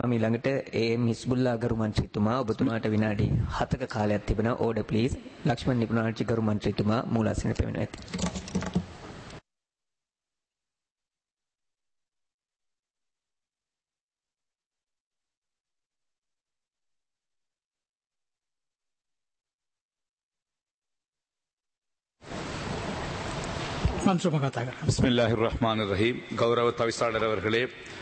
ඊළඟට ඒ මිස්බුල්ලා ගරු මන්ත්‍රීතුමා ඔබතුමාට විනාඩි 7ක කාලයක් තිබෙනවා. Order please. ලක්ෂ්මන් නිපුණාචි ගරු මන්ත්‍රීතුමා මූලාසන පැමිණ ඇත. மன்சூமா கத்தா கரேன் பிஸ்மில்லாஹிர் ரஹ்மான் ரஹீம் கௌரவ தவிசாளர் அவர்களே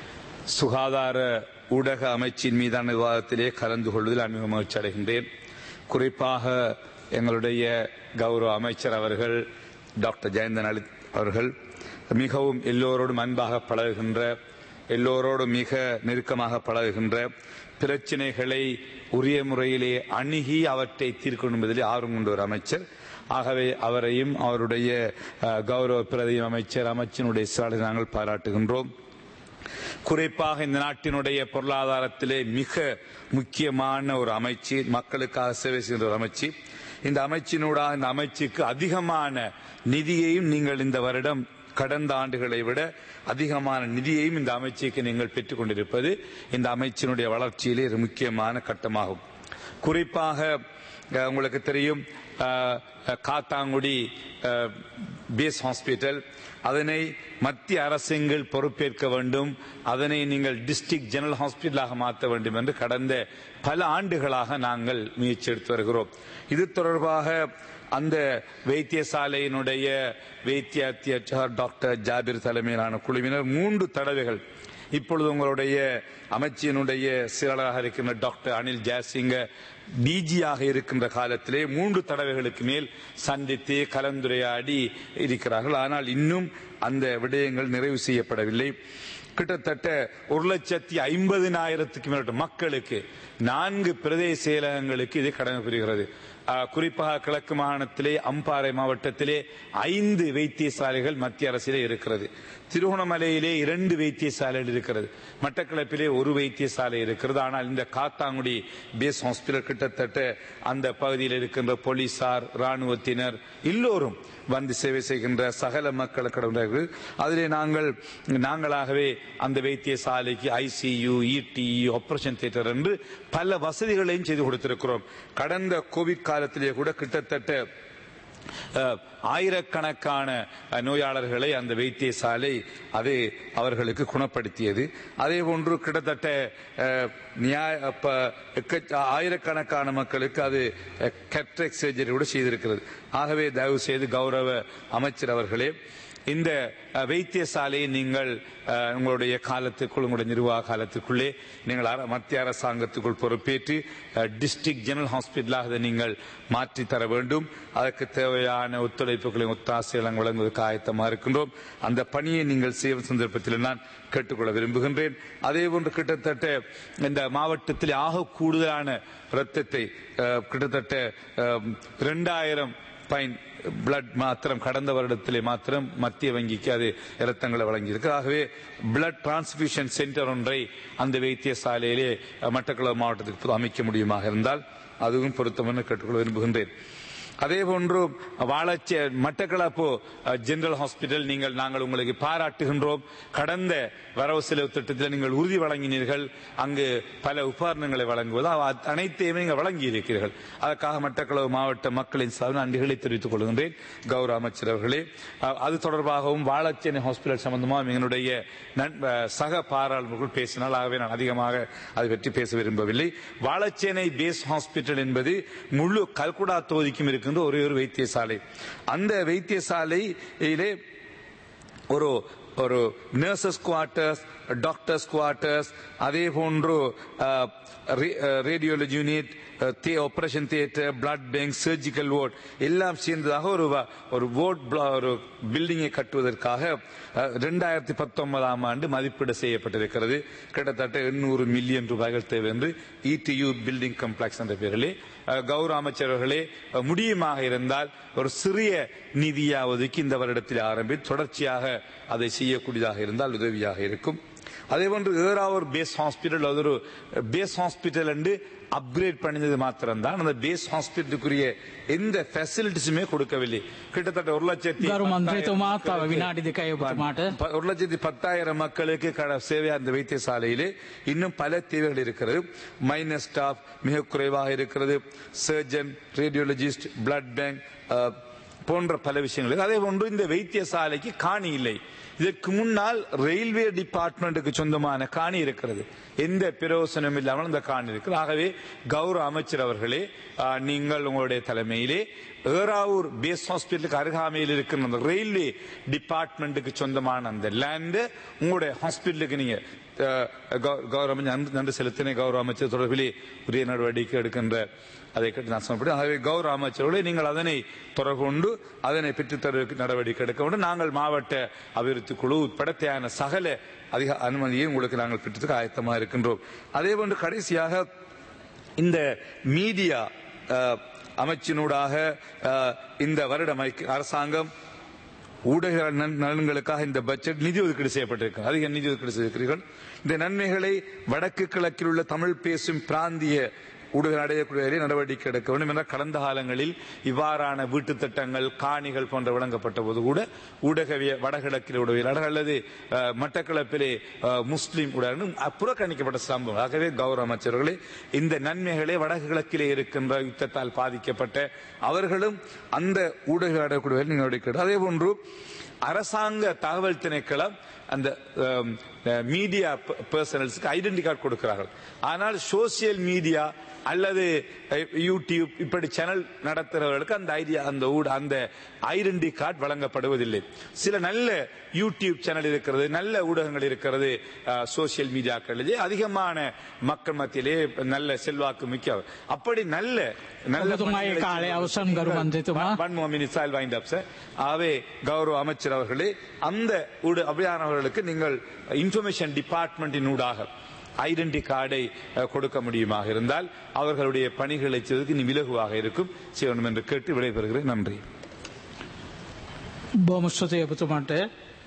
சுகாதார ஊடக அமைச்சின் மீதான விவாதத்திலே கலந்து கொள்வதில் அன்மிக மகிழ்ச்சி அடைகின்றேன் குறிப்பாக எங்களுடைய கௌரவ அமைச்சர் அவர்கள் டாக்டர் ஜெயந்தன் அலி அவர்கள் மிகவும் எல்லோரோடும் அன்பாக பழகுகின்ற எல்லோரோடும் மிக நெருக்கமாக பழகுகின்ற பிரச்சினைகளை உரிய முறையிலே அணுகி அவற்றை தீர்க்கணும் என்பதிலே ஆர்வம் கொண்ட ஒரு அமைச்சர் ஆகவே அவரையும் அவருடைய அஹ், கௌரவ பிரதி அமைச்சர் அமைச்சினுடைய செயலாளரை நாங்கள் பாராட்டுகின்றோம் குறிப்பாக இந்த நாட்டினுடைய பொருளாதாரத்திலே மிக முக்கியமான ஒரு அமைச்சு மக்களுக்காக சேவை செய்கின்ற ஒரு அமைச்சு இந்த அமைச்சினூடாக இந்த அமைச்சுக்கு அதிகமான நிதியையும் நீங்கள் இந்த வருடம் கடந்த ஆண்டுகளை விட அதிகமான நிதியையும் இந்த அமைச்சுக்கு நீங்கள் பெற்றுக் கொண்டிருப்பது இந்த அமைச்சினுடைய வளர்ச்சியிலே ஒரு முக்கியமான கட்டமாகும் குறிப்பாக அஹ், உங்களுக்கு தெரியும் அஹ், அஹ், காத்தாங்குடி அஹ், பேஸ் ஹாஸ்பிட்டல் அதனை மத்திய அரசுங்கள் பொறுப்பேற்க வேண்டும் அதனை நீங்கள் டிஸ்ட்ரிக்ட் ஜெனரல் ஹாஸ்பிட்டலாக மாற்ற வேண்டும் என்று கடந்த பல ஆண்டுகளாக நாங்கள் முயற்சி எடுத்து வருகிறோம் இது தொடர்பாக அந்த வைத்தியசாலையினுடைய வைத்திய அத்தியட்சகர் டாக்டர் ஜாபிர் தலைமையிலான குழுவினர் மூன்று தடவைகள் இப்பொழுது உங்களுடைய அமைச்சினுடைய செயலாளராக இருக்கின்ற டாக்டர் அனில் ஜெயசிங்க டிஜியாக இருக்கின்ற காலத்திலே மூன்று தடவைகளுக்கு மேல் சந்தித்து கலந்துரையாடி இருக்கிறார்கள் ஆனால் இன்னும் அந்த விடயங்கள் நிறைவு செய்யப்படவில்லை கிட்டத்தட்ட ஒரு லட்சத்தி ஐம்பதினாயிரத்துக்கு மேற்பட்ட மக்களுக்கு நான்கு பிரதேச செயலகங்களுக்கு இது கடமை புரிகிறது ஆஹ், குறிப்பாக கிழக்கு மாகாணத்திலே அம்பாறை மாவட்டத்திலே ஐந்து வைத்தியசாலைகள் மத்திய அரசிலே இருக்கிறது திருகோணமலையிலே இரண்டு வைத்தியசாலைகள் இருக்கிறது மட்டக்களப்பிலே ஒரு வைத்தியசாலை இருக்கிறது ஆனால் இந்த காத்தாங்குடி பேஸ் ஹாஸ்பிட்டல் கிட்டத்தட்ட அந்த பகுதியில் இருக்கின்ற போலீசார் ராணுவத்தினர் எல்லோரும் வந்து சேவை செய்கின்ற சகல மக்கள் கடவுள் அதிலே நாங்கள் நாங்களாகவே அந்த வைத்தியசாலைக்கு ஐசியு இடிஇ ஆபரேஷன் தியேட்டர் என்று பல வசதிகளையும் செய்து கொடுத்திருக்கிறோம் கடந்த கோவிட் காலத்திலே கூட கிட்டத்தட்ட அஹ், ஆயிரக்கணக்கான அஹ், நோயாளர்களை அந்த வைத்தியசாலை அது அவர்களுக்கு குணப்படுத்தியது அதே போன்று கிட்டத்தட்ட அஹ், நியாய அப்ப, எக்க- ஆயிரக்கணக்கான மக்களுக்கு அது கட்ரெக் சர்ஜரி கூட செய்திருக்கிறது ஆகவே தயவு செய்து கௌரவ அமைச்சர் அவர்களே இந்த அஹ், வைத்தியசாலையை நீங்கள் அஹ், உங்களுடைய காலத்துக்குள் உங்களுடைய நிர்வாக காலத்துக்குள்ளே நீங்கள் அர- மத்திய அரசாங்கத்துக்குள் பொறுப்பேற்று டிஸ்ட்ரிக்ட் ஜெனரல் ஹாஸ்பிட்டலாக அதை நீங்கள் மாற்றி தர வேண்டும் அதற்கு தேவையான ஒத்துழைப்புகளையும் ஒத்தாசைகளும் வழங்குவதற்கு ஆயத்தமாக இருக்கின்றோம் அந்த பணியை நீங்கள் செய்யும் சந்தர்ப்பத்தில் நான் கேட்டுக்கொள்ள விரும்புகின்றேன் அதே போன்று கிட்டத்தட்ட இந்த மாவட்டத்தில் ஆக கூடுதலான இரத்தத்தை அஹ், கிட்டத்தட்ட இரண்டாயிரம் பைன் பிளட் மாத்திரம் கடந்த வருடத்திலே மாத்திரம் மத்திய வங்கிக்கு அது இரத்தங்களை வழங்கியிருக்கு ஆகவே பிளட் டிரான்ஸ்பியூஷன் சென்டர் ஒன்றை அந்த வைத்தியசாலையிலே அஹ், மட்டக்களப்பு மாவட்டத்துக்கு அமைக்க முடியுமாக இருந்தால் அதுவும் பொருத்தமென கேட்டுக்கொள்ள விரும்புகின்றேன் அதே போன்று வாழச்சே மட்டக்களப்பு அஹ், ஜெனரல் ஹாஸ்பிட்டல் நீங்கள் நாங்கள் உங்களுக்கு பாராட்டுகின்றோம் கடந்த வரவு செலவு திட்டத்தில் நீங்கள் உறுதி வழங்கினீர்கள் அங்கு பல உபகரணங்களை வழங்குவது அவ அனைத்தையுமே நீங்கள் வழங்கி இருக்கிறீர்கள் அதற்காக மட்டக்களப்பு மாவட்ட மக்களின் சார்பில் நன்றிகளை தெரிவித்துக் கொள்கின்றேன் கௌரவ அமைச்சர் அவர்களே அஹ், அது தொடர்பாகவும் வாழச்சேனை ஹாஸ்பிட்டல் சம்பந்தமாக என்னுடைய நண்- அஹ், சக பாராளுமர்கள் பேசினால் ஆகவே நான் அதிகமாக அதை பற்றி பேச விரும்பவில்லை வாழச்சேனை பேஸ் ஹாஸ்பிட்டல் என்பது முழு கல்குடா தொகுதிக்கும் இருக்கின்ற ஒரே ஒரு வைத்தியசாலை அந்த வைத்தியசாலையிலே ஒரு ஒரு நர்சஸ் குவார்ட்டர்ஸ் டாக்டர்ஸ் குவார்ட்டர்ஸ் அதே போன்று radiology unit operation theatre blood bank surgical ward எல்லாம் சேர்ந்ததாக ஒரு வ- ஒரு வார்ட் ஒரு பில்டிங்கை கட்டுவதற்காக ரெண்டாயிரத்தி பத்தொன்பதாம் ஆண்டு மதிப்பீடு செய்யப்பட்டிருக்கிறது கிட்டத்தட்ட எண்ணூறு மில்லியன் ரூபாய்கள் தேவை என்று இடியு பில்டிங் காம்ப்ளெக்ஸ் என்ற பெயரிலே அஹ், கௌரவ அமைச்சர்களே அஹ், முடியுமாக இருந்தால் ஒரு சிறிய நிதியாவதுக்கு இந்த வருடத்தில் ஆரம்பி தொடர்ச்சியாக அதை செய்யக்கூடியதாக இருந்தால் உதவியாக இருக்கும் அதே போன்று ஏறாவூர் பேஸ் ஹாஸ்பிட்டல் அது ஒரு பேஸ் ஹாஸ்பிட்டல் என்று அப்கிரேட் பண்ணினது மாத்திரம்தான் அந்த பேஸ் ஹாஸ்பிட்டலுக்குரிய எந்த ஃபெசிலிட்டிஸுமே கொடுக்கவில்லை கிட்டத்தட்ட ஒரு லட்சத்தி ගරු මන්ත්‍රීතුමා තව மக்களுக்கு- විනාඩි දෙකයි ඔබතුමාට ப- ஒரு லட்சத்தி பத்தாயிரம் மக்களுக்கு கட சேவையா இந்த வைத்தியசாலையிலே இன்னும் பல தேவைகள் இருக்கிறது மைனஸ் ஸ்டாஃப் மிக குறைவாக இருக்கிறது சர்ஜன் ரேடியோலஜிஸ்ட் பிளட் பேங்க் போன்ற பல விஷயங்கள் இருக்கு. அதே போன்று இந்த வைத்தியசாலைக்கு காணி இல்லை இதற்கு முன்னால் ரயில்வே டிபார்ட்மெண்ட்டுக்கு சொந்தமான காணி இருக்கிறது எந்த பிரயோசனம் இல்லாமல் அந்த காணி இருக்கிறது ஆகவே கௌரவ அமைச்சர் அவர்களே ஆ, நீங்கள் உங்களுடைய தலைமையிலே ஏறாவூர் பேஸ் ஹாஸ்பிட்டலுக்கு அருகாமையில் இருக்கிற அந்த ரயில்வே டிபார்ட்மெண்ட்டுக்கு சொந்தமான அந்த லேண்ட் உங்களுடைய ஹாஸ்பிட்டலுக்கு நீங்க அஹ், கௌ- கௌரவ அமைச்சர் நன்றி- நன்றி செலுத்தின கௌரவ அமைச்சர் தொடர்பிலே உரிய நடவடிக்கை எடுக்கின்ற அதை கேட்டு நான் சொல்லப்படும் ஆகவே கௌரவ அமைச்சர்களே நீங்கள் அதனை தொடர்பு கொண்டு அதனை பெற்றுத்தருவதற்கு நடவடிக்கை எடுக்க வேண்டும் நாங்கள் மாவட்ட அபிவிருத்தி குழு உட்பட தேவையான சகல அதிக அனுமதியை உங்களுக்கு நாங்கள் பெற்றதுக்கு ஆயத்தமாக இருக்கின்றோம் அதே போன்று கடைசியாக இந்த மீடியா அஹ், அமைச்சினூடாக அஹ், இந்த வருடம் ஐக்க- அரசாங்கம் ஊடக நலன்- நலன்களுக்காக இந்த பட்ஜெட் நிதி ஒதுக்கீடு செய்யப்பட்டிருக்கு அதிக நிதி ஒதுக்கீடு செய்திருக்கிறீர்கள் இந்த நன்மைகளை வடக்கு கிழக்கில் உள்ள தமிழ் பேசும் பிராந்திய ஊடக அடையக்கூடிய நடவடிக்கை எடுக்க வேண்டும் என்ற கடந்த காலங்களில் இவ்வாறான வீட்டுத் திட்டங்கள் காணிகள் போன்ற வழங்கப்பட்ட போது கூட ஊடகவிய வடகிழக்கில் உடவியலாளர் அல்லது அஹ், மட்டக்களப்பிலே அஹ், முஸ்லிம் உடன் புறக்கணிக்கப்பட்ட சம்பவம் ஆகவே கௌரவ அமைச்சர்களே இந்த நன்மைகளை வடக்கு கிழக்கிலே இருக்கின்ற யுத்தத்தால் பாதிக்கப்பட்ட அவர்களும் அந்த ஊடக அடையக்கூடிய நடவடிக்கை எடுக்க- அதே போன்று அரசாங்க தகவல் திணைக்களம் அந்த மீடியா பர்சனல்ஸ்க்கு ஐடென்டி கார்டு கொடுக்கிறார்கள் ஆனால் சோசியல் மீடியா அல்லது அஹ், யூடியூப் இப்படி சேனல் நடத்துறவர்களுக்கு அந்த ஐடியா அந்த ஊட அந்த ஐடென்டி கார்டு வழங்கப்படுவதில்லை சில நல்ல யூடியூப் சேனல் இருக்கிறது நல்ல ஊடகங்கள் இருக்கிறது சோசியல் மீடியாக்களிலே அதிகமான மக்கள் மத்தியிலே நல்ல செல்வாக்கு மிக்க அப்படி நல்ல நல்ல ඔබතුමාගේ பணிகளை කාලය අවසන් ගරු මන්ත්‍රීතුමා one more minutes I wind up sir ஆகவே கௌரவ அமைச்சர் அவர்களே அந்த ஊடு அப்படியானவர்களுக்கு நீங்கள் இன்ஃபர்மேஷன் டிபார்ட்மெண்டின் ஊடாக ஐடென்டி கார்டை அஹ், கொடுக்க முடியுமாக இருந்தால் அவர்களுடைய பணிகளை செய்வதற்கு இனி இலகுவாக இருக்கும் செய்ய வேண்டும் என்று கேட்டு விடைபெறுகிறேன் நன்றி බොහොම ස්තුතියි ඔබතුමාට